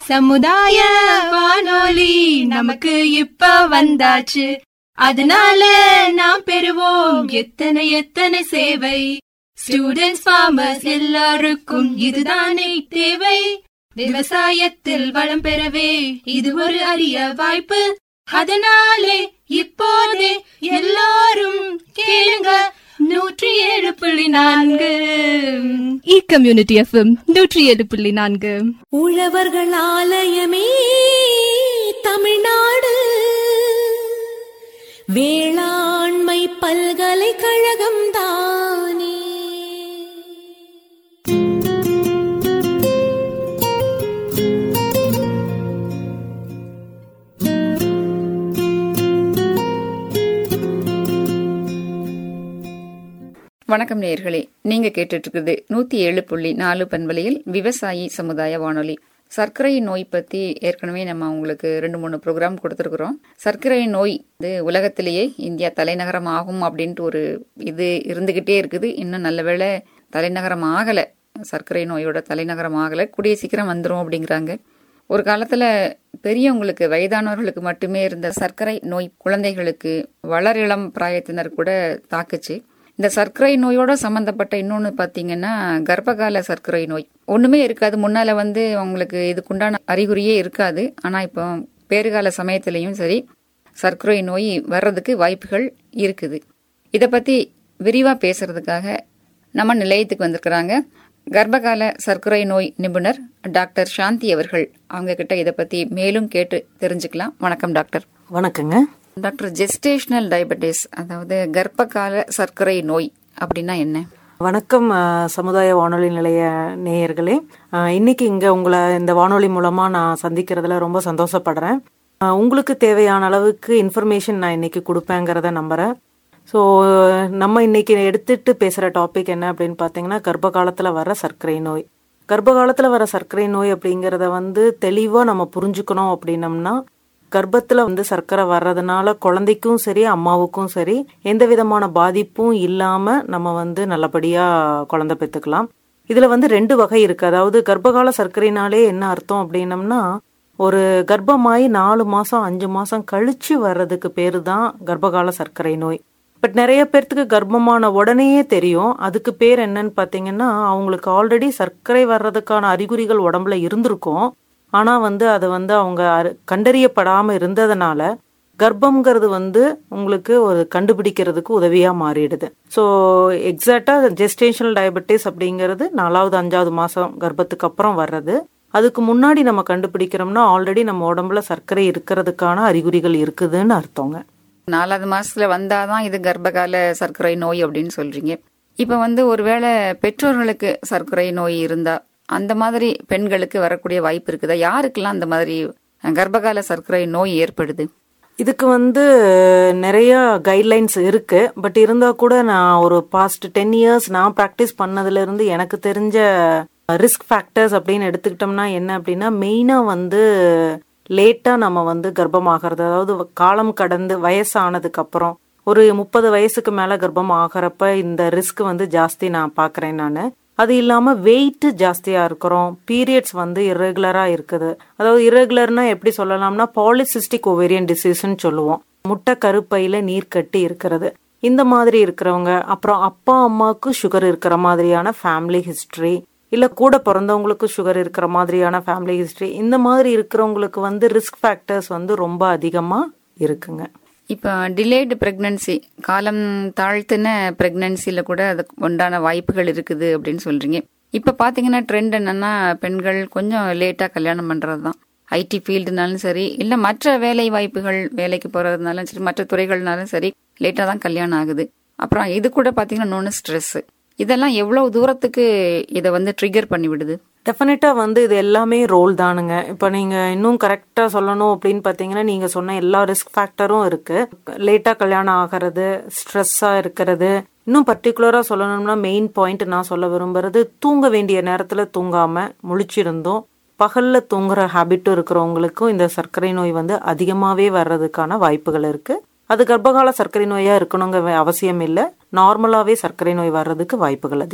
சமுதாய வானொலி நமக்கு இப்ப வந்தாச்சு அதனால நாம் பெறுவோம் எத்தனை எத்தனை சேவை ஸ்டூடெண்ட்ஸ் ஃபார்மர்ஸ் எல்லாருக்கும் இதுதானே தேவை விவசாயத்தில் வளம் பெறவே இது ஒரு அரிய வாய்ப்பு அதனாலே இப்போதே எல்லாரும் கேளுங்க நூற்றி ஏழு புள்ளி நான்கு இ கம்யூனிட்டி எஃப்எம் நூற்றி ஏழு புள்ளி நான்கு உழவர்கள் ஆலயமே தமிழ்நாடு வேளாண்மை பல்கலைக்கழகம் தானே வணக்கம் நேயர்களே நீங்க கேட்டுட்டு இருக்குது நூத்தி ஏழு புள்ளி நாலு பண்பலையில் விவசாயி சமுதாய வானொலி சர்க்கரை நோய் பத்தி ஏற்கனவே நம்ம உங்களுக்கு ரெண்டு மூணு ப்ரோக்ராம் கொடுத்துருக்குறோம் சர்க்கரை நோய் இது உலகத்திலேயே இந்தியா தலைநகரம் ஆகும் அப்படின்ட்டு ஒரு இது இருந்துகிட்டே இருக்குது இன்னும் நல்ல வேளை தலைநகரம் ஆகல சர்க்கரை நோயோட தலைநகரம் ஆகல கூடிய சீக்கிரம் வந்துரும் அப்படிங்கிறாங்க ஒரு காலத்துல பெரியவங்களுக்கு வயதானவர்களுக்கு மட்டுமே இருந்த சர்க்கரை நோய் குழந்தைகளுக்கு வளரிளம் பிராயத்தினர் கூட தாக்குச்சு இந்த சர்க்கரை நோயோட சம்பந்தப்பட்ட இன்னொன்று பார்த்தீங்கன்னா கர்ப்பகால சர்க்கரை நோய் ஒன்றுமே இருக்காது முன்னால் வந்து அவங்களுக்கு இதுக்குண்டான அறிகுறியே இருக்காது ஆனால் இப்போ பேறுகால சமயத்திலையும் சரி சர்க்கரை நோய் வர்றதுக்கு வாய்ப்புகள் இருக்குது இதை பற்றி விரிவாக பேசுறதுக்காக நம்ம நிலையத்துக்கு வந்திருக்கிறாங்க கர்ப்பகால சர்க்கரை நோய் நிபுணர் டாக்டர் சாந்தி அவர்கள் அவங்க கிட்ட இதை பற்றி மேலும் கேட்டு தெரிஞ்சுக்கலாம் வணக்கம் டாக்டர் வணக்கங்க டாக்டர் ஜெஸ்டேஷனல் டயபெட்டிஸ் அதாவது கர்ப்பகால சர்க்கரை நோய் அப்படின்னா என்ன வணக்கம் அஹ், சமுதாய வானொலி நிலைய நேயர்களே அஹ், இன்னைக்கு இங்க உங்களை இந்த வானொலி மூலமா நான் சந்திக்கிறதுல ரொம்ப சந்தோஷப்படுறேன் அஹ், உங்களுக்கு தேவையான அளவுக்கு இன்ஃபர்மேஷன் நான் இன்னைக்கு கொடுப்பேங்கிறத நம்புறேன் ஸோ நம்ம இன்னைக்கு எடுத்துட்டு பேசுற டாபிக் என்ன அப்படின்னு பார்த்தீங்கன்னா கர்ப்ப காலத்துல வர சர்க்கரை நோய் கர்ப்ப காலத்துல வர சர்க்கரை நோய் அப்படிங்கிறத வந்து தெளிவா நம்ம புரிஞ்சுக்கணும் அப்படின்னம்னா கர்ப்பத்துல வந்து சர்க்கரை வர்றதுனால குழந்தைக்கும் சரி அம்மாவுக்கும் சரி எந்த விதமான பாதிப்பும் இல்லாம நம்ம வந்து நல்லபடியா குழந்தை பெத்துக்கலாம் இதுல வந்து ரெண்டு வகை இருக்கு அதாவது கர்ப்பகால சர்க்கரைனாலே என்ன அர்த்தம் அப்படின்னம்னா ஒரு கர்ப்பமாயி நாலு மாசம் அஞ்சு மாசம் கழிச்சு வர்றதுக்கு பேரு தான் கர்ப்பகால சர்க்கரை நோய் பட் நிறைய பேர்த்துக்கு கர்ப்பமான உடனேயே தெரியும் அதுக்கு பேர் என்னன்னு பாத்தீங்கன்னா அவங்களுக்கு ஆல்ரெடி சர்க்கரை வர்றதுக்கான அறிகுறிகள் உடம்புல இருந்திருக்கும் ஆனா வந்து அது வந்து அவங்க அரு- கண்டறியப்படாம இருந்ததுனால கர்ப்பம்ங்கிறது வந்து உங்களுக்கு ஒரு கண்டுபிடிக்கிறதுக்கு உதவியா மாறிடுது ஸோ எக்ஸாக்டா ஜெஸ்டேஷனல் டயபெட்டிஸ் அப்படிங்கிறது நாலாவது அஞ்சாவது மாசம் கர்ப்பத்துக்கு அப்புறம் வர்றது அதுக்கு முன்னாடி நம்ம கண்டுபிடிக்கிறோம்னா ஆல்ரெடி நம்ம உடம்புல சர்க்கரை இருக்கிறதுக்கான அறிகுறிகள் இருக்குதுன்னு அர்த்தங்க நாலாவது மாசத்துல வந்தாதான் இது கர்ப்பகால சர்க்கரை நோய் அப்படின்னு சொல்றீங்க இப்ப வந்து ஒருவேளை பெற்றோர்களுக்கு சர்க்கரை நோய் இருந்தா அந்த மாதிரி பெண்களுக்கு வரக்கூடிய வாய்ப்பு இருக்குதா யாருக்கெல்லாம் அந்த மாதிரி அஹ், கர்ப்பகால சர்க்கரை நோய் ஏற்படுது இதுக்கு வந்து நிறைய கைட்லைன்ஸ் இருக்கு பட் இருந்தா கூட நான் ஒரு பாஸ்ட் டென் இயர்ஸ் நான் ப்ராக்டிஸ் பண்ணதுல இருந்து எனக்கு தெரிஞ்ச ரிஸ்க் ஃபேக்டர்ஸ் அப்படின்னு எடுத்துக்கிட்டோம்னா என்ன அப்படின்னா மெயினா வந்து லேட்டா நம்ம வந்து கர்ப்பமாகிறது அதாவது காலம் கடந்து வயசானதுக்கு அப்புறம் ஒரு முப்பது வயசுக்கு மேல கர்ப்பம் ஆகிறப்ப இந்த ரிஸ்க் வந்து ஜாஸ்தி நான் பாக்குறேன் நான் அது இல்லாம வெயிட் ஜாஸ்தியா இருக்கிறோம் பீரியட்ஸ் வந்து irregular-ஆ இருக்குது அதாவது irregular-னா எப்படி சொல்லலாம்னா பாலிசிஸ்டிக் ஓவேரியன் டிசீஸ்ன்னு சொல்லுவோம் முட்டை கருப்பையில நீர் கட்டி இருக்கிறது இந்த மாதிரி இருக்கிறவங்க அப்புறம் அப்பா அம்மாவுக்கு சுகர் இருக்கிற மாதிரியான ஃபேமிலி ஹிஸ்டரி இல்ல கூட பிறந்தவங்களுக்கு சுகர் இருக்கிற மாதிரியான ஃபேமிலி ஹிஸ்டரி இந்த மாதிரி இருக்கிறவங்களுக்கு வந்து ரிஸ்க் ஃபேக்டர்ஸ் வந்து ரொம்ப அதிகமா இருக்குங்க இப்ப டிலேடு பிரெக்னன்சி காலம் தாழ்த்தின பிரெக்னன்சில கூட அதுக்கு உண்டான வாய்ப்புகள் இருக்குது அப்படின்னு சொல்றீங்க இப்ப பாத்தீங்கன்னா ட்ரெண்ட் என்னன்னா பெண்கள் கொஞ்சம் லேட்டா கல்யாணம் பண்றதுதான் ஐடி ஃபீல்டுனாலும் சரி இல்ல மற்ற வேலை வாய்ப்புகள் வேலைக்கு போறதுனாலும் சரி மற்ற துறைகள்னாலும் சரி லேட்டா தான் கல்யாணம் ஆகுது அப்புறம் இது கூட பாத்தீங்கன்னா இன்னொன்னு ஸ்ட்ரெஸ் இதெல்லாம் எவ்வளவு தூரத்துக்கு இதை வந்து ட்ரிகர் பண்ணி விடுது டெஃபினட்டா வந்து இது எல்லாமே ரோல் தானுங்க இப்போ நீங்க இன்னும் கரெக்டா சொல்லணும் அப்படின்னு பாத்தீங்கன்னா நீங்க சொன்ன எல்லா ரிஸ்க் ஃபேக்டரும் இருக்கு லேட்டா கல்யாணம் ஆகிறது ஸ்ட்ரெஸ்ஸா இருக்கிறது இன்னும் பர்டிகுலரா சொல்லணும்னா மெயின் பாயிண்ட் நான் சொல்ல விரும்புறது தூங்க வேண்டிய நேரத்துல தூங்காம முழிச்சிருந்தோம் பகல்ல தூங்குற ஹாபிட்டும் இருக்கிறவங்களுக்கும் இந்த சர்க்கரை நோய் வந்து அதிகமாவே வர்றதுக்கான வாய்ப்புகள் இருக்கு அது கர்ப்பகால சர்க்கரை நோயா இருக்கணுங்க அவசியம் இல்லை நார்மலாவே சர்க்கரை நோய் வர்றதுக்கு வாய்ப்புகள் அதிகம்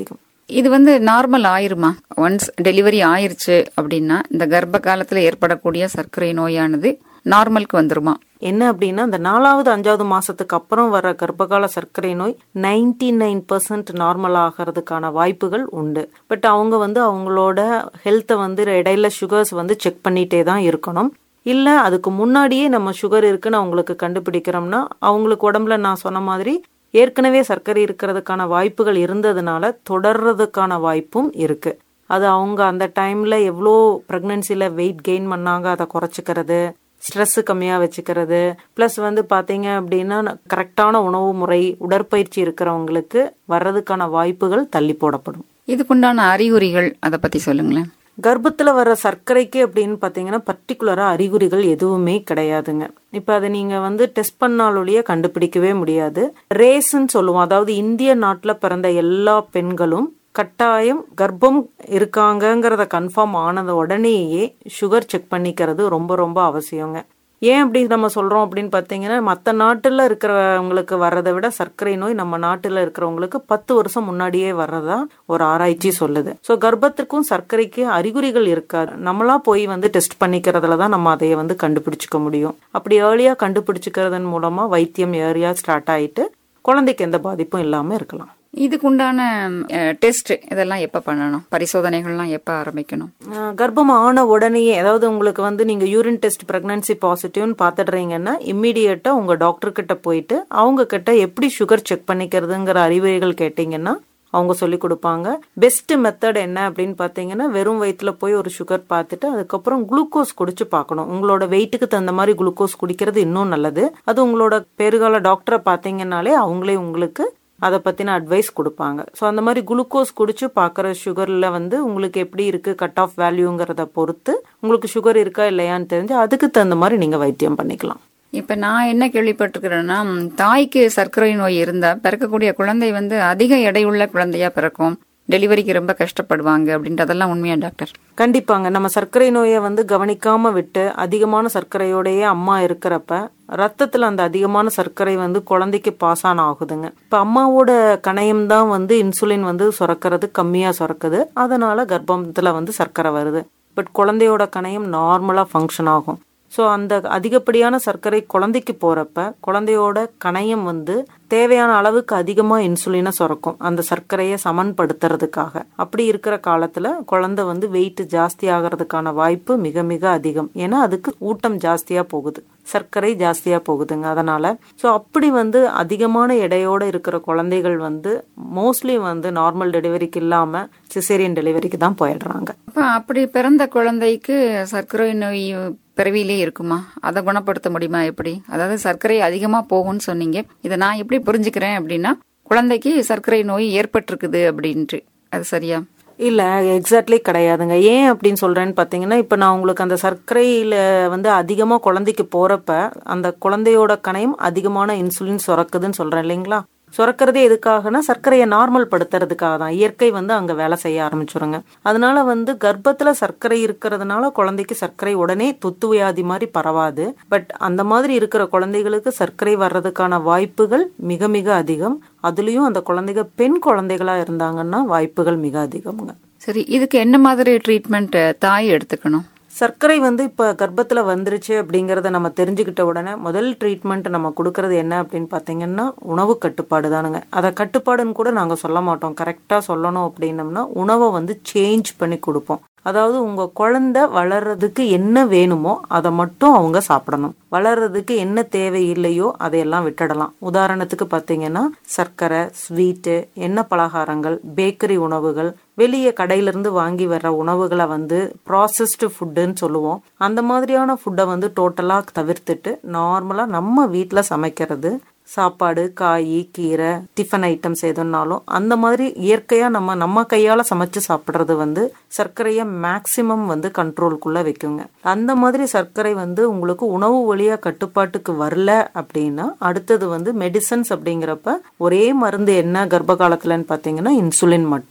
இது வந்து நார்மல் ஆயிருமா ஒன்ஸ் டெலிவரி ஆயிருச்சு அப்படின்னா இந்த கர்ப்ப காலத்துல ஏற்படக்கூடிய சர்க்கரை நோயானது நார்மலுக்கு வந்துருமா என்ன அப்படின்னா இந்த நாலாவது அஞ்சாவது மாசத்துக்கு அப்புறம் வர கர்ப்பகால சர்க்கரை நோய் நைன்டி நைன் பர்சன்ட் நார்மல் ஆகிறதுக்கான வாய்ப்புகள் உண்டு பட் அவங்க வந்து அவங்களோட ஹெல்த்தை வந்து இடையில சுகர்ஸ் வந்து செக் பண்ணிட்டே தான் இருக்கணும் இல்ல அதுக்கு முன்னாடியே நம்ம சுகர் இருக்குன்னு அவங்களுக்கு கண்டுபிடிக்கிறோம்னா அவங்களுக்கு உடம்புல நான் சொன்ன மாதிரி ஏற்கனவே சர்க்கரை இருக்கிறதுக்கான வாய்ப்புகள் இருந்ததுனால தொடர்றதுக்கான வாய்ப்பும் இருக்கு அது அவங்க அந்த டைம்ல எவ்வளோ ப்ரெக்னன்சில வெயிட் கெயின் பண்ணாங்க அதை குறைச்சிக்கிறது ஸ்ட்ரெஸ் கம்மியாக வச்சுக்கிறது ப்ளஸ் வந்து பார்த்தீங்க அப்படின்னா கரெக்டான உணவு முறை உடற்பயிற்சி இருக்கிறவங்களுக்கு வர்றதுக்கான வாய்ப்புகள் தள்ளி போடப்படும் இதுக்குண்டான அறிகுறிகள் அதை பத்தி சொல்லுங்களேன் கர்ப்பத்தில் வர சர்க்கரைக்கு அப்படின்னு பார்த்தீங்கன்னா பர்டிகுலராக அறிகுறிகள் எதுவுமே கிடையாதுங்க இப்போ அதை நீங்கள் வந்து டெஸ்ட் பண்ணாலொழிய கண்டுபிடிக்கவே முடியாது ரேஸ்ன்னு சொல்லுவோம் அதாவது இந்திய நாட்டில் பிறந்த எல்லா பெண்களும் கட்டாயம் கர்ப்பம் இருக்காங்கங்கிறத கன்ஃபார்ம் ஆனது உடனேயே சுகர் செக் பண்ணிக்கிறது ரொம்ப ரொம்ப அவசியங்க ஏன் அப்படி நம்ம சொல்றோம் அப்படின்னு பார்த்தீங்கன்னா மற்ற நாட்டில் இருக்கிறவங்களுக்கு வர்றதை விட சர்க்கரை நோய் நம்ம நாட்டில் இருக்கிறவங்களுக்கு பத்து வருஷம் முன்னாடியே வர்றதா ஒரு ஆராய்ச்சி சொல்லுது ஸோ கர்ப்பத்திற்கும் சர்க்கரைக்கு அறிகுறிகள் இருக்காது நம்மளா போய் வந்து டெஸ்ட் பண்ணிக்கிறதுல தான் நம்ம அதைய வந்து கண்டுபிடிச்சிக்க முடியும் அப்படி ஏர்லியா கண்டுபிடிச்சிக்கிறதன் மூலமா வைத்தியம் ஏர்லியா ஸ்டார்ட் ஆயிட்டு குழந்தைக்கு எந்த பாதிப்பும் இல்லாம இருக்கலாம் இதுக்குண்டான டெஸ்ட் இதெல்லாம் எப்ப பண்ணணும் பரிசோதனைகள்லாம் எப்ப ஆரம்பிக்கணும் ஆஹ் கர்ப்பம் ஆன உடனேயே அதாவது உங்களுக்கு வந்து நீங்க யூரின் டெஸ்ட் பிரெக்னன்சி பாசிட்டிவ்னு பாத்துடுறீங்கன்னா இம்மிடியட்டா உங்க டாக்டர் கிட்ட போயிட்டு அவங்க கிட்ட எப்படி சுகர் செக் பண்ணிக்கிறதுங்கிற அறிவுரைகள் கேட்டீங்கன்னா அவங்க சொல்லி கொடுப்பாங்க பெஸ்ட் மெத்தட் என்ன அப்படின்னு பார்த்தீங்கன்னா வெறும் வயிற்றுல போய் ஒரு சுகர் பார்த்துட்டு அதுக்கப்புறம் குளுக்கோஸ் குடிச்சு பார்க்கணும் உங்களோட வெயிட்டுக்கு தகுந்த மாதிரி குளுக்கோஸ் குடிக்கிறது இன்னும் நல்லது அது உங்களோட பேறுகால டாக்டரை பார்த்தீங்கன்னாலே அவங்களே உங்களுக்கு அதை பற்றின அட்வைஸ் கொடுப்பாங்க ஸோ அந்த மாதிரி குளுக்கோஸ் குடிச்சு பார்க்குற சுகரில் வந்து உங்களுக்கு எப்படி இருக்குது கட் ஆஃப் வேல்யூங்கிறத பொறுத்து உங்களுக்கு சுகர் இருக்கா இல்லையான்னு தெரிஞ்சு அதுக்கு தகுந்த மாதிரி நீங்கள் வைத்தியம் பண்ணிக்கலாம் இப்ப நான் என்ன கேள்விப்பட்டிருக்கிறேன்னா ம், தாய்க்கு சர்க்கரை நோய் இருந்தா பிறக்கக்கூடிய குழந்தை வந்து அதிக எடையுள்ள குழந்தையா பிறக்கும் டெலிவரிக்கு ரொம்ப கஷ்டப்படுவாங்க அப்படின்றதெல்லாம் உண்மையா டாக்டர் கண்டிப்பாங்க நம்ம சர்க்கரை நோயை வந்து கவனிக்காம விட்டு அதிகமான சர்க்கரையோடயே அம்மா இருக்கிறப்ப ரத்தத்துல அந்த அதிகமான சர்க்கரை வந்து குழந்தைக்கு பாஸ் ஆன் ஆகுதுங்க இப்ப அம்மாவோட கணையம் தான் வந்து இன்சுலின் வந்து சுரக்கிறது கம்மியா சுரக்குது அதனால கர்ப்பத்துல வந்து சர்க்கரை வருது பட் குழந்தையோட கணையம் நார்மலா ஃபங்க்ஷன் ஆகும் ஸோ அந்த அதிகப்படியான சர்க்கரை குழந்தைக்கு போறப்ப குழந்தையோட கணையம் வந்து தேவையான அளவுக்கு அதிகமாக இன்சுலினை சுரக்கும் அந்த சர்க்கரையை சமன்படுத்துறதுக்காக அப்படி இருக்கிற காலத்துல குழந்தை வந்து வெயிட் ஜாஸ்தி ஆகிறதுக்கான வாய்ப்பு மிக மிக அதிகம் ஏன்னா அதுக்கு ஊட்டம் ஜாஸ்தியா போகுது சர்க்கரை ஜாஸ்தியா போகுதுங்க அதனால ஸோ அப்படி வந்து அதிகமான எடையோட இருக்கிற குழந்தைகள் வந்து மோஸ்ட்லி வந்து நார்மல் டெலிவரிக்கு இல்லாம சிசேரியன் டெலிவரிக்கு தான் போயிடுறாங்க அப்ப அப்படி பிறந்த குழந்தைக்கு சர்க்கரை நோய் பிறவியிலே இருக்குமா அதை குணப்படுத்த முடியுமா எப்படி அதாவது சர்க்கரை அதிகமா போகும்னு சொன்னீங்க இதை நான் எப்படி புரிஞ்சுக்கிறேன் அப்படின்னா குழந்தைக்கு சர்க்கரை நோய் ஏற்பட்டிருக்குது அப்படின்ட்டு அது சரியா இல்ல எக்ஸாக்ட்லி கிடையாதுங்க ஏன் அப்படின்னு சொல்றேன்னு பாத்தீங்கன்னா இப்ப நான் உங்களுக்கு அந்த சர்க்கரையில வந்து அதிகமா குழந்தைக்கு போறப்ப அந்த குழந்தையோட கணையம் அதிகமான இன்சுலின் சுரக்குதுன்னு சொல்றேன் இல்லைங்களா சுரக்கிறதே எதுக்காகனா சர்க்கரையை நார்மல் படுத்துறதுக்காக தான் இயற்கை வந்து அங்க வேலை செய்ய ஆரம்பிச்சிருங்க அதனால வந்து கர்ப்பத்துல சர்க்கரை இருக்கிறதுனால குழந்தைக்கு சர்க்கரை உடனே தொத்து வியாதி மாதிரி பரவாது பட் அந்த மாதிரி இருக்கிற குழந்தைகளுக்கு சர்க்கரை வர்றதுக்கான வாய்ப்புகள் மிக மிக அதிகம் அதுலயும் அந்த குழந்தைங்க பெண் குழந்தைகளா இருந்தாங்கன்னா வாய்ப்புகள் மிக அதிகம்ங்க சரி இதுக்கு என்ன மாதிரி ட்ரீட்மெண்ட் தாய் எடுத்துக்கணும் சர்க்கரை வந்து இப்போ கர்ப்பத்தில் வந்துருச்சு அப்படிங்கிறத நம்ம தெரிஞ்சுக்கிட்ட உடனே முதல் ட்ரீட்மெண்ட் நம்ம கொடுக்கறது என்ன அப்படின்னு பார்த்தீங்கன்னா உணவு கட்டுப்பாடு தானுங்க அதை கட்டுப்பாடுன்னு கூட நாங்கள் சொல்ல மாட்டோம் கரெக்டாக சொல்லணும் அப்படின்னம்னா உணவை வந்து சேஞ்ச் பண்ணி கொடுப்போம் அதாவது உங்க குழந்தை வளர்றதுக்கு என்ன வேணுமோ அதை மட்டும் அவங்க சாப்பிடணும் வளர்றதுக்கு என்ன தேவை இல்லையோ அதையெல்லாம் விட்டுடலாம் உதாரணத்துக்கு பார்த்தீங்கன்னா சர்க்கரை ஸ்வீட்டு எண்ணெய் பலகாரங்கள் பேக்கரி உணவுகள் வெளியே கடையிலிருந்து வாங்கி வர்ற உணவுகளை வந்து ப்ராசஸ்டு ஃபுட்டுன்னு சொல்லுவோம் அந்த மாதிரியான ஃபுட்டை வந்து டோட்டலாக தவிர்த்துட்டு நார்மலாக நம்ம வீட்டில் சமைக்கிறது சாப்பாடு காய் கீரை டிஃபன் ஐட்டம்ஸ் எதுனாலும் அந்த மாதிரி இயற்கையாக நம்ம நம்ம கையால் சமைச்சு சாப்பிட்றது வந்து சர்க்கரையை மேக்சிமம் வந்து கண்ட்ரோல்குள்ளே வைக்குங்க அந்த மாதிரி சர்க்கரை வந்து உங்களுக்கு உணவு வழியாக கட்டுப்பாட்டுக்கு வரல அப்படின்னா அடுத்தது வந்து மெடிசன்ஸ் அப்படிங்கிறப்ப ஒரே மருந்து என்ன கர்ப்ப காலத்துலன்னு பார்த்தீங்கன்னா இன்சுலின் மட்டும்தான்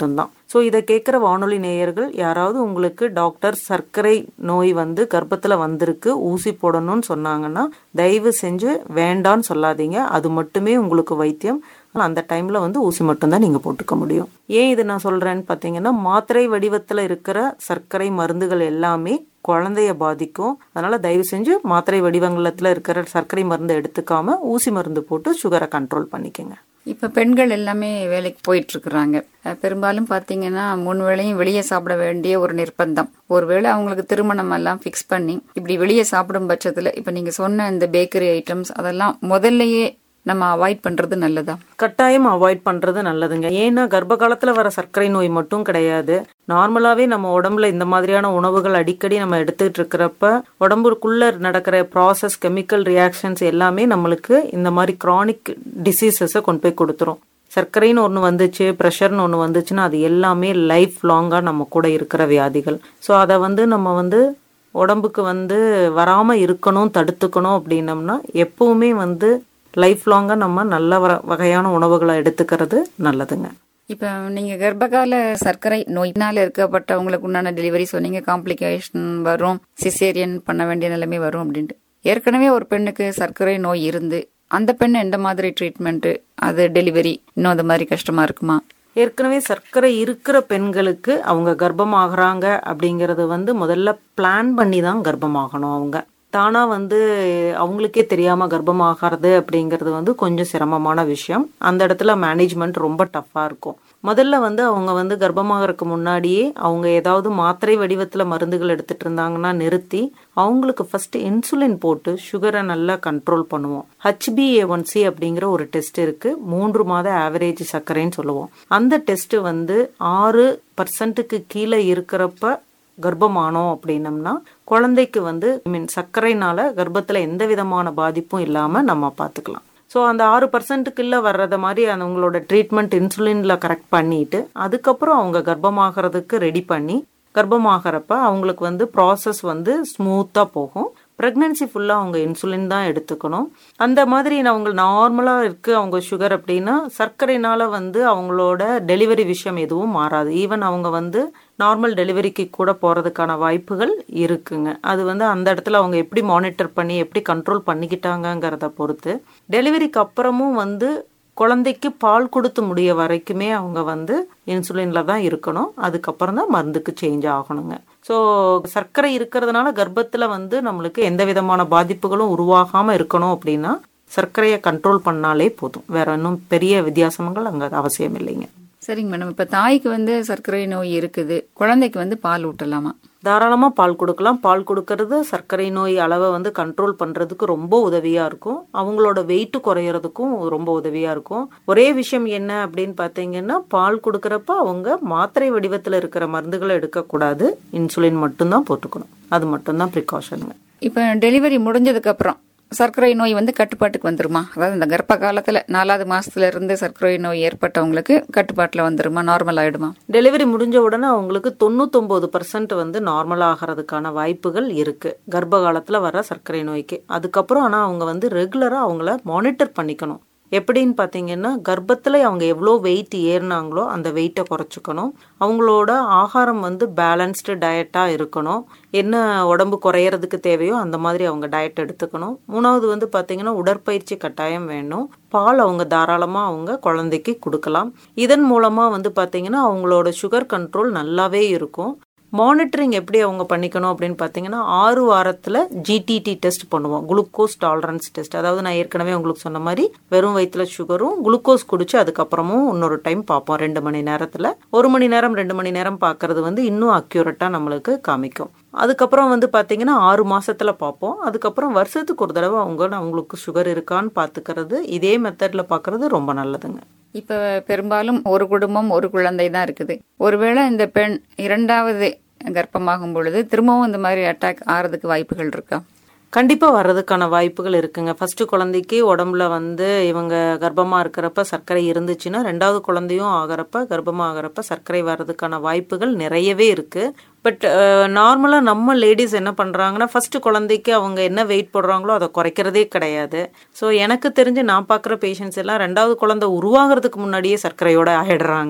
ஸோ இதை கேட்குற வானொலி நேயர்கள் யாராவது உங்களுக்கு டாக்டர் சர்க்கரை நோய் வந்து கர்ப்பத்தில் வந்திருக்கு ஊசி போடணும்னு சொன்னாங்கன்னா தயவு செஞ்சு வேண்டான்னு சொல்லாதீங்க அது மட்டுமே உங்களுக்கு வைத்தியம் ஆனா அந்த டைமில் வந்து ஊசி மட்டும்தான் நீங்கள் போட்டுக்க முடியும் ஏன் இது நான் சொல்கிறேன்னு பார்த்தீங்கன்னா மாத்திரை வடிவத்தில் இருக்கிற சர்க்கரை மருந்துகள் எல்லாமே குழந்தைய பாதிக்கும் அதனால தயவு செஞ்சு மாத்திரை வடிவங்களத்தில் இருக்கிற சர்க்கரை மருந்து எடுத்துக்காம ஊசி மருந்து போட்டு சுகரை கண்ட்ரோல் பண்ணிக்கங்க இப்ப பெண்கள் எல்லாமே வேலைக்கு போயிட்டு இருக்கிறாங்க அஹ் பெரும்பாலும் பாத்தீங்கன்னா மூணு வேளையும் வெளியே சாப்பிட வேண்டிய ஒரு நிர்பந்தம் ஒருவேளை அவங்களுக்கு திருமணம் எல்லாம் ஃபிக்ஸ் பண்ணி இப்படி வெளியே சாப்பிடும் பட்சத்துல இப்ப நீங்க சொன்ன இந்த பேக்கரி ஐட்டம்ஸ் அதெல்லாம் முதல்லயே நம்ம அவாய்ட் பண்றது நல்லதா கட்டாயம் அவாய்ட் பண்றது நல்லதுங்க ஏன்னா கர்ப்ப காலத்துல வர சர்க்கரை நோய் மட்டும் கிடையாது நார்மலாவே நம்ம உடம்புல இந்த மாதிரியான உணவுகள் அடிக்கடி நம்ம எடுத்துட்டு இருக்கிறப்ப உடம்புக்குள்ள நடக்கிற ப்ராசஸ் கெமிக்கல் ரியாக்ஷன்ஸ் எல்லாமே நம்மளுக்கு இந்த மாதிரி கிரானிக் டிசீசஸை கொண்டு போய் கொடுத்துரும் சர்க்கரைன்னு ஒன்று வந்துச்சு ப்ரெஷர்னு ஒன்று வந்துச்சுன்னா அது எல்லாமே லைஃப் லாங்காக நம்ம கூட இருக்கிற வியாதிகள் ஸோ அதை வந்து நம்ம வந்து உடம்புக்கு வந்து வராமல் இருக்கணும் தடுத்துக்கணும் அப்படின்னம்னா எப்பவுமே வந்து லைஃப் லாங்காக நம்ம நல்ல வர- வகையான உணவுகளை எடுத்துக்கிறது நல்லதுங்க இப்ப நீங்க கர்ப்பகால சர்க்கரை நோயினால இருக்கப்பட்டவங்களுக்கு உண்டான டெலிவரி சொன்னீங்க காம்ப்ளிகேஷன் வரும் சிசேரியன் பண்ண வேண்டிய நிலைமை வரும் அப்படின்ட்டு ஏற்கனவே ஒரு பெண்ணுக்கு சர்க்கரை நோய் இருந்து அந்த பெண் எந்த மாதிரி ட்ரீட்மெண்ட் அது டெலிவரி இன்னும் அந்த மாதிரி கஷ்டமா இருக்குமா ஏற்கனவே சர்க்கரை இருக்கிற பெண்களுக்கு அவங்க கர்ப்பமாகறாங்க அப்படிங்கறது வந்து முதல்ல பிளான் பண்ணி தான் கர்ப்பமாகணும் அவங்க தானா வந்து அவங்களுக்கே தெரியாம கர்ப்பமாகறது அப்படிங்கிறது வந்து கொஞ்சம் சிரமமான விஷயம் அந்த இடத்துல மேனேஜ்மெண்ட் ரொம்ப டஃப்பா இருக்கும் முதல்ல வந்து அவங்க வந்து கர்ப்பமாகறதுக்கு முன்னாடியே அவங்க ஏதாவது மாத்திரை வடிவத்துல மருந்துகள் எடுத்துட்டு இருந்தாங்கன்னா நிறுத்தி அவங்களுக்கு ஃபர்ஸ்ட் இன்சுலின் போட்டு சுகரை நல்லா கண்ட்ரோல் பண்ணுவோம் ஹச்பிஏ அப்படிங்கிற ஒரு டெஸ்ட் இருக்கு மூன்று மாத ஆவரேஜ் சர்க்கரைன்னு சொல்லுவோம் அந்த டெஸ்ட் வந்து ஆறு பர்சன்ட்டுக்கு கீழே இருக்கிறப்ப கர்ப்பமானோம் அப்படின்னம்னா குழந்தைக்கு வந்து ஐ மீன் சர்க்கரைனால கர்ப்பத்துல எந்த விதமான பாதிப்பும் இல்லாம நம்ம பார்த்துக்கலாம் ஸோ அந்த ஆறு பர்சன்ட்டுக்குள்ள வர்றத மாதிரி அந்த உங்களோட ட்ரீட்மெண்ட் இன்சுலின்ல கரெக்ட் பண்ணிட்டு அதுக்கப்புறம் அவங்க கர்ப்பமாகறதுக்கு ரெடி பண்ணி கர்ப்பமாகறப்ப அவங்களுக்கு வந்து ப்ராசஸ் வந்து ஸ்மூத்தா போகும் ப்ரெக்னன்சி ஃபுல்லாக அவங்க இன்சுலின் தான் எடுத்துக்கணும் அந்த மாதிரி அவங்க நார்மலாக இருக்கு அவங்க சுகர் அப்படின்னா சர்க்கரைனால வந்து அவங்களோட டெலிவரி விஷயம் எதுவும் மாறாது ஈவன் அவங்க வந்து நார்மல் டெலிவரிக்கு கூட போகிறதுக்கான வாய்ப்புகள் இருக்குங்க அது வந்து அந்த இடத்துல அவங்க எப்படி மானிட்டர் பண்ணி எப்படி கண்ட்ரோல் பண்ணிக்கிட்டாங்கங்கிறத பொறுத்து டெலிவரிக்கு அப்புறமும் வந்து குழந்தைக்கு பால் கொடுத்து முடிய வரைக்குமே அவங்க வந்து இன்சுலின்ல தான் இருக்கணும் அதுக்கப்புறம் தான் மருந்துக்கு சேஞ்ச் ஆகணுங்க ஸோ சர்க்கரை இருக்கிறதுனால கர்ப்பத்துல வந்து நம்மளுக்கு எந்த விதமான பாதிப்புகளும் உருவாகாம இருக்கணும் அப்படின்னா சர்க்கரையை கண்ட்ரோல் பண்ணாலே போதும் வேற இன்னும் பெரிய வித்தியாசங்கள் அங்க அவசியம் இல்லைங்க சரிங்க மேடம் இப்ப தாய்க்கு வந்து சர்க்கரை நோய் இருக்குது குழந்தைக்கு வந்து பால் ஊட்டலாமா தாராளமா பால் கொடுக்கலாம் பால் கொடுக்கறது சர்க்கரை நோய் அளவை வந்து கண்ட்ரோல் பண்றதுக்கு ரொம்ப உதவியா இருக்கும் அவங்களோட வெயிட் குறையறதுக்கும் ரொம்ப உதவியா இருக்கும் ஒரே விஷயம் என்ன அப்படின்னு பாத்தீங்கன்னா பால் கொடுக்கறப்ப அவங்க மாத்திரை வடிவத்துல இருக்கிற மருந்துகளை எடுக்கக்கூடாது இன்சுலின் மட்டும்தான் போட்டுக்கணும் அது மட்டும்தான் ப்ரிகாஷனுங்க இப்ப டெலிவரி முடிஞ்சதுக்கு அப்புறம் சர்க்கரை நோய் வந்து கட்டுப்பாட்டுக்கு வந்துருமா அதாவது இந்த கர்ப்ப காலத்துல நாலாவது மாசத்துல இருந்து சர்க்கரை நோய் ஏற்பட்டவங்களுக்கு கட்டுப்பாட்டுல வந்துருமா நார்மல் ஆயிடுமா டெலிவரி முடிஞ்ச உடனே அவங்களுக்கு தொண்ணூத்தொன்பது பர்சன்ட் வந்து நார்மல் ஆகிறதுக்கான வாய்ப்புகள் இருக்கு கர்ப்ப காலத்துல வர சர்க்கரை நோய்க்கு அதுக்கப்புறம் ஆனா அவங்க வந்து ரெகுலரா அவங்கள மானிட்டர் பண்ணிக்கணும் எப்படின்னு பார்த்தீங்கன்னா கர்ப்பத்தில் அவங்க எவ்வளோ வெயிட் ஏறினாங்களோ அந்த வெயிட்டை குறைச்சிக்கணும் அவங்களோட ஆகாரம் வந்து பேலன்ஸ்டு டயட்டாக இருக்கணும் என்ன உடம்பு குறையறதுக்கு தேவையோ அந்த மாதிரி அவங்க டயட் எடுத்துக்கணும் மூணாவது வந்து பார்த்தீங்கன்னா உடற்பயிற்சி கட்டாயம் வேணும் பால் அவங்க தாராளமாக அவங்க குழந்தைக்கு கொடுக்கலாம் இதன் மூலமாக வந்து பார்த்தீங்கன்னா அவங்களோட சுகர் கண்ட்ரோல் நல்லாவே இருக்கும் மானிட்டரிங் எப்படி அவங்க பண்ணிக்கணும் அப்படின்னு பார்த்தீங்கன்னா ஆறு வாரத்தில் ஜிடிடி டெஸ்ட் பண்ணுவோம் குளுக்கோஸ் டாலரன்ஸ் டெஸ்ட் அதாவது நான் ஏற்கனவே உங்களுக்கு சொன்ன மாதிரி வெறும் வயிற்றுல சுகரும் குளுக்கோஸ் குடிச்சு அதுக்கப்புறமும் இன்னொரு டைம் பார்ப்போம் ரெண்டு மணி நேரத்தில் ஒரு மணி நேரம் ரெண்டு மணி நேரம் பார்க்கறது வந்து இன்னும் அக்யூரேட்டாக நம்மளுக்கு காமிக்கும் அதுக்கப்புறம் வந்து பார்த்தீங்கன்னா ஆறு மாசத்துல பார்ப்போம் அதுக்கப்புறம் வருஷத்துக்கு ஒரு தடவை அவங்க அவங்களுக்கு சுகர் இருக்கான்னு பார்த்துக்கிறது இதே மெத்தட்ல பார்க்கறது ரொம்ப நல்லதுங்க இப்ப பெரும்பாலும் ஒரு குடும்பம் ஒரு குழந்தை தான் இருக்குது ஒருவேளை இந்த பெண் இரண்டாவது கர்ப்பமாகும் பொழுது திரும்பவும் இந்த மாதிரி அட்டாக் ஆறதுக்கு வாய்ப்புகள் இருக்கா கண்டிப்பா வர்றதுக்கான வாய்ப்புகள் இருக்குங்க ஃபர்ஸ்ட் குழந்தைக்கு உடம்புல வந்து இவங்க கர்ப்பமா இருக்கிறப்ப சர்க்கரை இருந்துச்சுன்னா ரெண்டாவது குழந்தையும் ஆகிறப்ப கர்ப்பமா ஆகிறப்ப சர்க்கரை வர்றதுக்கான வாய்ப்புகள் நிறையவே இருக்கு பட் நார்மலா நம்ம லேடிஸ் என்ன பண்றாங்கன்னா ஃபர்ஸ்ட் குழந்தைக்கு அவங்க என்ன வெயிட் போடுறாங்களோ அதை குறைக்கிறதே கிடையாது ஸோ எனக்கு தெரிஞ்சு நான் பார்க்குற பேஷண்ட்ஸ் எல்லாம் ரெண்டாவது குழந்தை உருவாகிறதுக்கு முன்னாடியே சர்க்கரையோட ஆயிடுறாங்க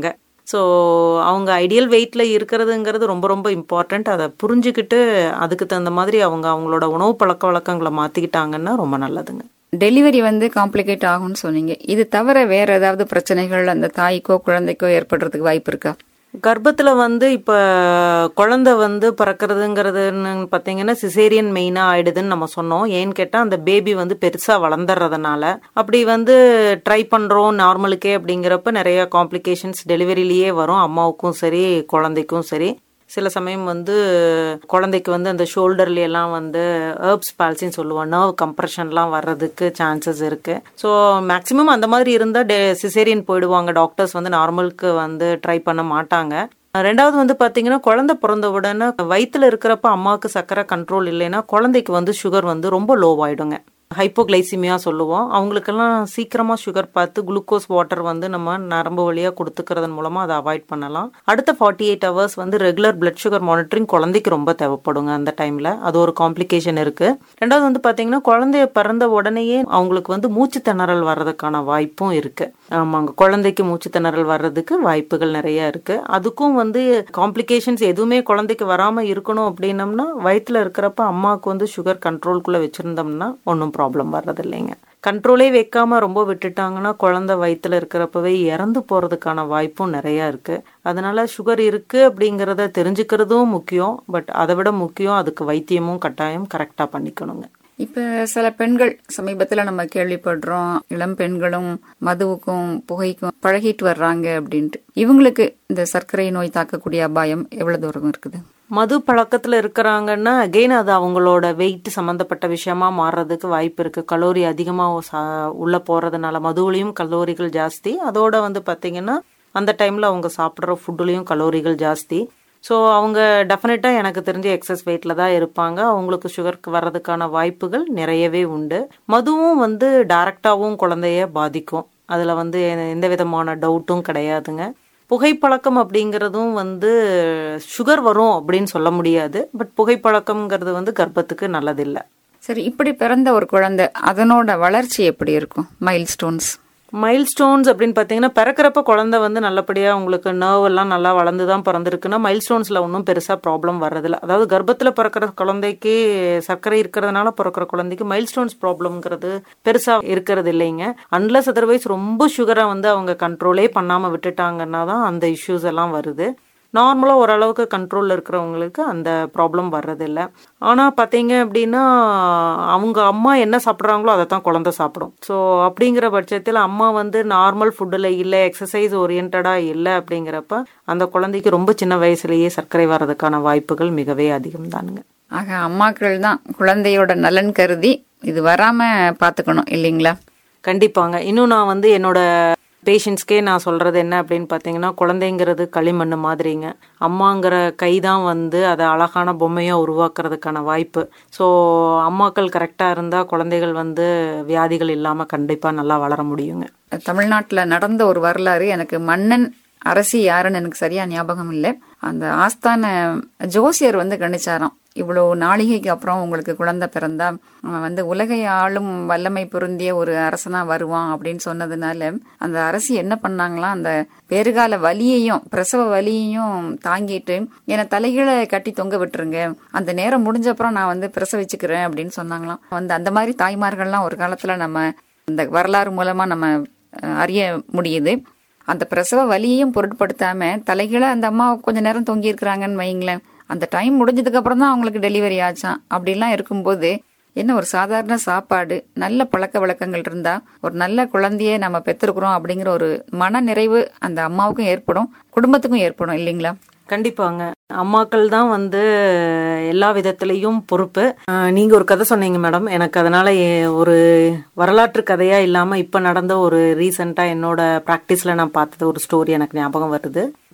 ஸோ அவங்க ஐடியல் வெயிட்ல இருக்கிறதுங்கிறது ரொம்ப ரொம்ப இம்பார்ட்டண்ட் அதை புரிஞ்சுக்கிட்டு அதுக்கு தகுந்த மாதிரி அவங்க அவங்களோட உணவு பழக்க வழக்கங்களை மாத்திக்கிட்டாங்கன்னா ரொம்ப நல்லதுங்க டெலிவரி வந்து காம்ப்ளிகேட் ஆகும்னு சொன்னீங்க இது தவிர வேற ஏதாவது பிரச்சனைகள் அந்த தாய்க்கோ குழந்தைக்கோ ஏற்படுறதுக்கு வாய்ப்பு இருக்கா கர்ப்பத்துல வந்து இப்ப குழந்தை வந்து பிறக்கிறதுங்கிறதுன்னு பாத்தீங்கன்னா சிசேரியன் மெயினா ஆயிடுதுன்னு நம்ம சொன்னோம் ஏன்னு கேட்டா அந்த பேபி வந்து பெருசா வளர்ந்துறதுனால அப்படி வந்து ட்ரை பண்றோம் நார்மலுக்கே அப்படிங்கிறப்ப நிறைய காம்ப்ளிகேஷன்ஸ் டெலிவரியிலேயே வரும் அம்மாவுக்கும் சரி குழந்தைக்கும் சரி சில சமயம் வந்து குழந்தைக்கு வந்து அந்த ஷோல்டர்ல எல்லாம் வந்து ஏர்ப்ஸ் பால்சின்னு சொல்லுவோம் நர்வ் கம்ப்ரெஷன்லாம் வர்றதுக்கு சான்சஸ் இருக்கு ஸோ மேக்ஸிமம் அந்த மாதிரி இருந்தால் சிசேரியன் போயிடுவாங்க டாக்டர்ஸ் வந்து நார்மலுக்கு வந்து ட்ரை பண்ண மாட்டாங்க ரெண்டாவது வந்து பாத்தீங்கன்னா குழந்தை பிறந்த உடனே வயிற்றுல இருக்கிறப்ப அம்மாவுக்கு சக்கரை கண்ட்ரோல் இல்லைன்னா குழந்தைக்கு வந்து சுகர் வந்து ரொம்ப லோவாயிடுங்க ஹைப்போகிளைசிமியா சொல்லுவோம் அவங்களுக்கெல்லாம் சீக்கிரமா சுகர் பார்த்து குளுக்கோஸ் வாட்டர் வந்து நம்ம நரம்பு வழியா கொடுத்துக்கிறதன் மூலமா அதை அவாய்ட் பண்ணலாம் அடுத்த ஃபார்ட்டி எயிட் ஹவர்ஸ் வந்து ரெகுலர் பிளட் சுகர் மானிட்டரிங் குழந்தைக்கு ரொம்ப தேவைப்படுங்க அந்த டைம்ல அது ஒரு காம்ப்ளிகேஷன் இருக்கு ரெண்டாவது வந்து பாத்தீங்கன்னா குழந்தைய பிறந்த உடனேயே அவங்களுக்கு வந்து மூச்சு திணறல் வர்றதுக்கான வாய்ப்பும் இருக்கு ஆமாங்க குழந்தைக்கு மூச்சு திணறல் வர்றதுக்கு வாய்ப்புகள் நிறைய இருக்கு அதுக்கும் வந்து காம்ப்ளிகேஷன்ஸ் எதுவுமே குழந்தைக்கு வராம இருக்கணும் அப்படின்னம்னா வயிற்றுல இருக்கிறப்ப அம்மாவுக்கு வந்து சுகர் கண்ட்ரோல்குள்ள வச்சிருந்தோம்னா ஒன்றும் ப்ராப்ளம் வர்றது இல்லைங்க கண்ட்ரோலே வைக்காம ரொம்ப விட்டுட்டாங்கன்னா குழந்தை வயிற்றுல இருக்கிறப்பவே இறந்து போறதுக்கான வாய்ப்பும் நிறைய இருக்கு அதனால சுகர் இருக்கு அப்படிங்கிறத தெரிஞ்சுக்கிறதும் முக்கியம் பட் அதை விட முக்கியம் அதுக்கு வைத்தியமும் கட்டாயம் கரெக்டா பண்ணிக்கணுங்க இப்ப சில பெண்கள் சமீபத்துல நம்ம கேள்விப்படுறோம் இளம் பெண்களும் மதுவுக்கும் புகைக்கும் பழகிட்டு வர்றாங்க அப்படின்ட்டு இவங்களுக்கு இந்த சர்க்கரை நோய் தாக்கக்கூடிய அபாயம் எவ்வளவு தூரம் இருக்குது மது பழக்கத்துல இருக்கிறாங்கன்னா அகெயின் அது அவங்களோட வெயிட் சம்பந்தப்பட்ட விஷயமா மாறுறதுக்கு வாய்ப்பு இருக்கு கலோரி அதிகமா சா- உள்ள போறதுனால மதுவுலயும் கலோரிகள் ஜாஸ்தி அதோட வந்து பாத்தீங்கன்னா அந்த டைம்ல அவங்க சாப்பிட்ற ஃபுட்டுலயும் கலோரிகள் ஜாஸ்தி ஸோ அவங்க டெஃபினட்டாக எனக்கு தெரிஞ்ச எக்ஸஸ் வெயிட்ல தான் இருப்பாங்க அவங்களுக்கு சுகருக்கு வர்றதுக்கான வாய்ப்புகள் நிறையவே உண்டு மதுவும் வந்து டைரக்டாவும் குழந்தைய பாதிக்கும் அதுல வந்து எந்த விதமான டவுட்டும் கிடையாதுங்க புகைப்பழக்கம் அப்படிங்கிறதும் வந்து சுகர் வரும் அப்படின்னு சொல்ல முடியாது பட் புகைப்பழக்கம்ங்கிறது வந்து கர்ப்பத்துக்கு நல்லதில்லை சரி இப்படி பிறந்த ஒரு குழந்தை அதனோட வளர்ச்சி எப்படி இருக்கும் மைல் ஸ்டோன்ஸ் மைல் ஸ்டோன்ஸ் அப்படின்னு பார்த்தீங்கன்னா பிறக்கிறப்ப குழந்தை வந்து நல்லபடியாக உங்களுக்கு நர்வ் எல்லாம் நல்லா வளர்ந்து தான் பிறந்திருக்குன்னா மைல் ஸ்டோன்ஸில் ஒன்றும் பெருசாக ப்ராப்ளம் வர்றதில்ல அதாவது கர்ப்பத்தில் பிறக்கிற குழந்தைக்கு சர்க்கரை இருக்கிறதுனால பிறக்கிற குழந்தைக்கு மைல் ஸ்டோன்ஸ் ப்ராப்ளம்ங்கிறது பெருசாக இருக்கிறது இல்லைங்க அன்லஸ் அதர்வைஸ் ரொம்ப சுகரை வந்து அவங்க கண்ட்ரோலே பண்ணாமல் விட்டுட்டாங்கன்னா தான் அந்த இஷ்யூஸ் எல்லாம் வருது நார்மலாக ஓரளவுக்கு கண்ட்ரோலில் இருக்கிறவங்களுக்கு அந்த ப்ராப்ளம் வர்றதில்ல ஆனால் பார்த்தீங்க அப்படின்னா அவங்க அம்மா என்ன சாப்பிட்றாங்களோ அதை தான் குழந்தை சாப்பிடும் ஸோ அப்படிங்கிற பட்சத்தில் அம்மா வந்து நார்மல் ஃபுட்டில் இல்லை எக்ஸசைஸ் ஓரியன்டாக இல்லை அப்படிங்கிறப்ப அந்த குழந்தைக்கு ரொம்ப சின்ன வயசுலேயே சர்க்கரை வர்றதுக்கான வாய்ப்புகள் மிகவே அதிகம் தானுங்க ஆக அம்மாக்கள் தான் குழந்தையோட நலன் கருதி இது வராம பாத்துக்கணும் இல்லைங்களா கண்டிப்பாங்க இன்னும் நான் வந்து என்னோட பேஷண்ட்ஸ்க்கே நான் சொல்றது என்ன அப்படின்னு பார்த்தீங்கன்னா குழந்தைங்கிறது களிமண் மாதிரிங்க அம்மாங்கிற கை தான் வந்து அதை அழகான பொம்மையாக உருவாக்குறதுக்கான வாய்ப்பு ஸோ அம்மாக்கள் கரெக்டாக இருந்தால் குழந்தைகள் வந்து வியாதிகள் இல்லாமல் கண்டிப்பாக நல்லா வளர முடியுங்க தமிழ்நாட்டுல நடந்த ஒரு வரலாறு எனக்கு மன்னன் அரசி யாருன்னு எனக்கு சரியா ஞாபகம் இல்லை அந்த ஆஸ்தான ஜோசியர் வந்து கணிச்சாராம் இவ்வளவு நாளிகைக்கு அப்புறம் உங்களுக்கு குழந்தை பிறந்தா அவன் வந்து உலகை ஆளும் வல்லமை பொருந்திய ஒரு அரசனா வருவான் அப்படின்னு சொன்னதுனால அந்த அரசி என்ன பண்ணாங்களாம் அந்த பேறுகால வலியையும் பிரசவ வலியையும் தாங்கிட்டு என்னை தலைகீழ கட்டி தொங்க விட்டுருங்க அந்த நேரம் முடிஞ்ச அப்புறம் நான் வந்து பிரசவிச்சுக்கிறேன் அப்படின்னு சொன்னாங்களாம் வந்து அந்த மாதிரி தாய்மார்கள்லாம் ஒரு காலத்துல நம்ம இந்த வரலாறு மூலமா நம்ம அஹ், அறிய முடியுது அந்த பிரசவ வலியையும் பொருட்படுத்தாம தலைகீழ அந்த அம்மா கொஞ்ச நேரம் தொங்கி இருக்கிறாங்கன்னு வைங்களேன் அந்த டைம் முடிஞ்சதுக்கு அப்புறம் தான் அவங்களுக்கு டெலிவரி ஆச்சான் அப்படிலாம் இருக்கும்போது என்ன ஒரு சாதாரண சாப்பாடு நல்ல பழக்க வழக்கங்கள் இருந்தா ஒரு நல்ல குழந்தைய நம்ம பெற்றிருக்கிறோம் அப்படிங்கிற ஒரு மன நிறைவு அந்த அம்மாவுக்கும் ஏற்படும் குடும்பத்துக்கும் ஏற்படும் இல்லைங்களா கண்டிப்பாங்க அம்மாக்கள் தான் வந்து எல்லா விதத்திலையும் பொறுப்பு ஆஹ் நீங்க ஒரு கதை சொன்னீங்க மேடம் எனக்கு அதனால எ- ஒரு வரலாற்று கதையா இல்லாம இப்ப நடந்த ஒரு ரீசெண்டா என்னோட பிராக்டிஸ்ல நான் பார்த்தது ஒரு ஸ்டோரி எனக்கு ஞாபகம் வருது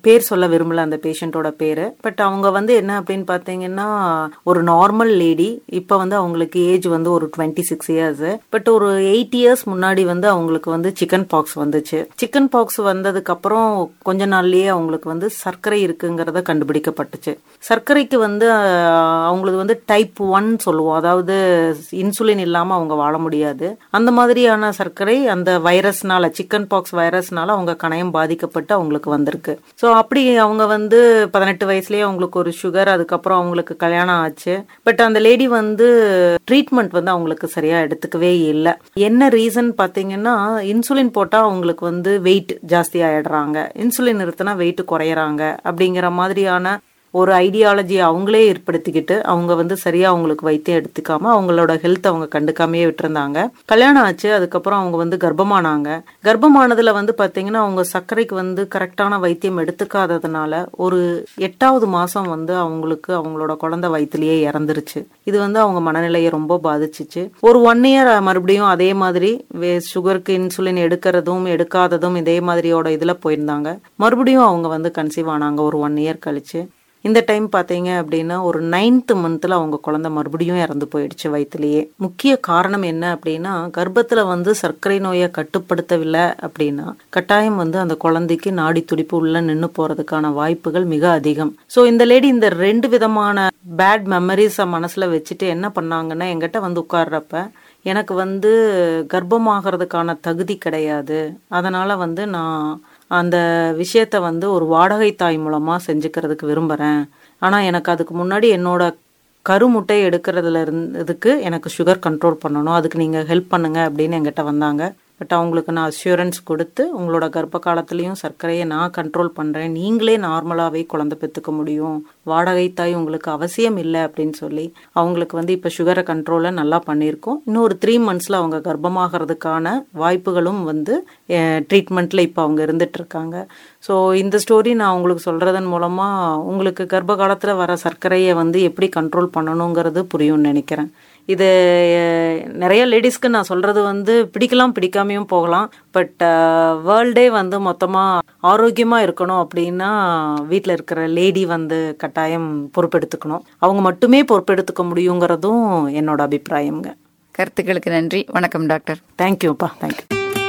பேர் சொல்ல விரும்பல அந்த பேஷண்ட்டோட பேரு பட் அவங்க வந்து என்ன அப்படின்னு பார்த்தீங்கன்னா ஒரு நார்மல் லேடி இப்போ வந்து அவங்களுக்கு ஏஜ் வந்து ஒரு டுவெண்ட்டி சிக்ஸ் இயர்ஸ் பட் ஒரு எயிட் இயர்ஸ் முன்னாடி வந்து அவங்களுக்கு வந்து சிக்கன் பாக்ஸ் வந்துச்சு சிக்கன் பாக்ஸ் வந்ததுக்கு அப்புறம் கொஞ்ச நாள்லயே அவங்களுக்கு வந்து சர்க்கரை இருக்குங்கிறத கண்டுபிடிக்கப்பட்டுச்சு சர்க்கரைக்கு வந்து ஆஹ், அவங்களுக்கு வந்து டைப் ஒன் சொல்லுவோம் அதாவது இன்சுலின் இல்லாம அவங்க வாழ முடியாது அந்த மாதிரியான சர்க்கரை அந்த வைரஸ்னால சிக்கன் பாக்ஸ் வைரஸ்னால அவங்க கணையம் பாதிக்கப்பட்டு அவங்களுக்கு வந்திருக்கு ஸோ அப்படி அவங்க வந்து பதினெட்டு வயசுலயே அவங்களுக்கு ஒரு சுகர் அதுக்கப்புறம் அவங்களுக்கு கல்யாணம் ஆச்சு பட் அந்த லேடி வந்து ட்ரீட்மெண்ட் வந்து அவங்களுக்கு சரியா எடுத்துக்கவே இல்லை என்ன ரீசன் பார்த்தீங்கன்னா இன்சுலின் போட்டா அவங்களுக்கு வந்து வெயிட் ஜாஸ்தி ஆயிடுறாங்க இன்சுலின் நிறுத்தினா வெயிட் குறையறாங்க அப்படிங்கிற மாதிரியான ஒரு ஐடியாலஜி அவங்களே ஏற்படுத்திக்கிட்டு அவங்க வந்து சரியா அவங்களுக்கு வைத்தியம் எடுத்துக்காம அவங்களோட ஹெல்த் அவங்க கண்டுக்காமையே விட்டுருந்தாங்க கல்யாணம் ஆச்சு அதுக்கப்புறம் அவங்க வந்து கர்ப்பமானாங்க கர்ப்பமானதுல வந்து பாத்தீங்கன்னா அவங்க சர்க்கரைக்கு வந்து கரெக்டான வைத்தியம் எடுத்துக்காததுனால ஒரு எட்டாவது மாசம் வந்து அவங்களுக்கு அவங்களோட குழந்தை வயிற்றுலயே இறந்துருச்சு இது வந்து அவங்க மனநிலையை ரொம்ப பாதிச்சுச்சு ஒரு ஒன் இயர் மறுபடியும் அதே மாதிரி சுகருக்கு இன்சுலின் எடுக்கிறதும் எடுக்காததும் இதே மாதிரியோட இதுல போயிருந்தாங்க மறுபடியும் அவங்க வந்து கன்சீவ் ஆனாங்க ஒரு ஒன் இயர் கழிச்சு இந்த டைம் பார்த்தீங்க அப்படின்னா ஒரு நைன்த் மந்த்தில் அவங்க குழந்தை மறுபடியும் இறந்து போயிடுச்சு வயிற்றுலேயே முக்கிய காரணம் என்ன அப்படின்னா கர்ப்பத்தில் வந்து சர்க்கரை நோயை கட்டுப்படுத்தவில்லை அப்படின்னா கட்டாயம் வந்து அந்த குழந்தைக்கு நாடி துடிப்பு உள்ள நின்று போகிறதுக்கான வாய்ப்புகள் மிக அதிகம் ஸோ இந்த லேடி இந்த ரெண்டு விதமான பேட் மெமரிஸை மனசில் வச்சுட்டு என்ன பண்ணாங்கன்னா எங்கிட்ட வந்து உட்கார்றப்ப எனக்கு வந்து கர்ப்பமாகறதுக்கான தகுதி கிடையாது அதனால வந்து நான் அந்த விஷயத்த வந்து ஒரு வாடகை தாய் மூலமா செஞ்சுக்கிறதுக்கு விரும்புறேன் ஆனா எனக்கு அதுக்கு முன்னாடி என்னோட கருமுட்டை எடுக்கிறதுல இருந்ததுக்கு எனக்கு சுகர் கண்ட்ரோல் பண்ணணும் அதுக்கு நீங்க ஹெல்ப் பண்ணுங்க அப்படின்னு என்கிட்ட வந்தாங்க பட் அவங்களுக்கு நான் அஷூரன்ஸ் கொடுத்து உங்களோட கர்ப்ப காலத்துலேயும் சர்க்கரையை நான் கண்ட்ரோல் பண்ணுறேன் நீங்களே நார்மலாகவே குழந்தை பெற்றுக்க முடியும் வாடகை தாய் உங்களுக்கு அவசியம் இல்லை அப்படின்னு சொல்லி அவங்களுக்கு வந்து இப்போ சுகரை கண்ட்ரோலை நல்லா பண்ணியிருக்கோம் இன்னும் ஒரு த்ரீ மந்த்ஸில் அவங்க கர்ப்பமாகறதுக்கான வாய்ப்புகளும் வந்து ட்ரீட்மெண்ட்டில் இப்போ அவங்க இருந்துட்டு இருக்காங்க ஸோ இந்த ஸ்டோரி நான் உங்களுக்கு சொல்கிறதன் மூலமாக உங்களுக்கு கர்ப்ப காலத்தில் வர சர்க்கரையை வந்து எப்படி கண்ட்ரோல் பண்ணணுங்கிறது புரியும்னு நினைக்கிறேன் இது அஹ், நிறைய லேடிஸ்க்கு நான் சொல்றது வந்து பிடிக்கலாம் பிடிக்காமையும் போகலாம் பட் வேர்ல்டே வந்து மொத்தமாக ஆரோக்கியமாக இருக்கணும் அப்படின்னா வீட்டில் இருக்கிற லேடி வந்து கட்டாயம் பொறுப்பெடுத்துக்கணும் அவங்க மட்டுமே பொறுப்பெடுத்துக்க முடியுங்கிறதும் என்னோட அபிப்பிராயம்ங்க கருத்துக்களுக்கு நன்றி வணக்கம் டாக்டர் தேங்க்யூப்பா தேங்க்யூ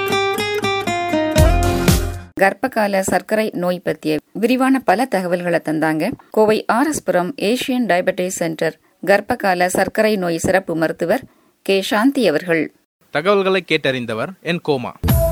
கர்ப்பகால சர்க்கரை நோய் பற்றிய விரிவான பல தகவல்களை தந்தாங்க Kovai RS Puram Asian diabetes centre கர்ப்பகால சர்க்கரை நோய் சிறப்பு மருத்துவர் கே சாந்தி அவர்கள் தகவல்களை கேட்டறிந்தவர் என் கோமா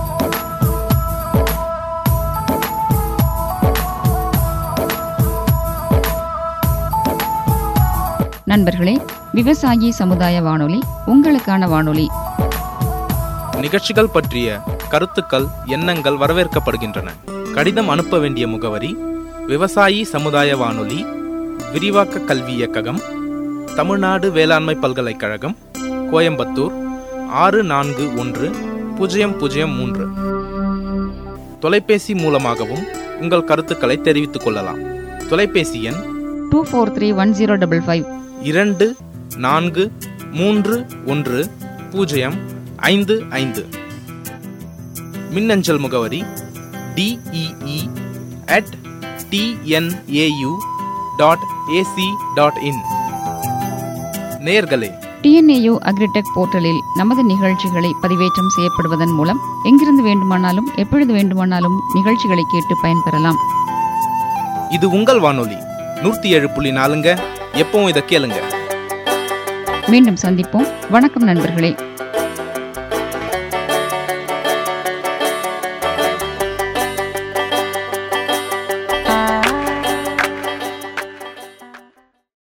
நண்பர்களே விவசாயி சமுதாய வானொலி உங்களுக்கான வானொலி நிகழ்ச்சிகள் பற்றிய கருத்துக்கள் எண்ணங்கள் வரவேற்கப்படுகின்றன கடிதம் அனுப்ப வேண்டிய முகவரி விவசாயி சமுதாய வானொலி விரிவாக்க கல்வி இயக்ககம் தமிழ்நாடு வேளாண்மை பல்கலைக்கழகம் கோயம்புத்தூர் ஆறு நான்கு ஒன்று பூஜ்ஜியம் பூஜ்ஜியம் மூன்று தொலைபேசி மூலமாகவும் உங்கள் கருத்துக்களை தெரிவித்துக் கொள்ளலாம் தொலைபேசி எண் two four three one zero double five இரண்டு நான்கு மூன்று ஒன்று பூஜ்ஜியம் ஐந்து ஐந்து மின்னஞ்சல் முகவரி DEE at TNAU dot AC dot in நேர்களே டிஎன்ஏயு அக்ரிடெக் போர்ட்டலில் நமது நிகழ்ச்சிகளை பதிவேற்றம் செய்யப்படுவதன் மூலம் எங்கிருந்து வேண்டுமானாலும் எப்பொழுது வேண்டுமானாலும் நிகழ்ச்சிகளை கேட்டு பயன்பெறலாம் இது உங்கள் வானொலி நூற்றி ஏழு புள்ளி நாலுங்க எப்பவும் இதை கேளுங்க மீண்டும் சந்திப்போம் வணக்கம் நண்பர்களே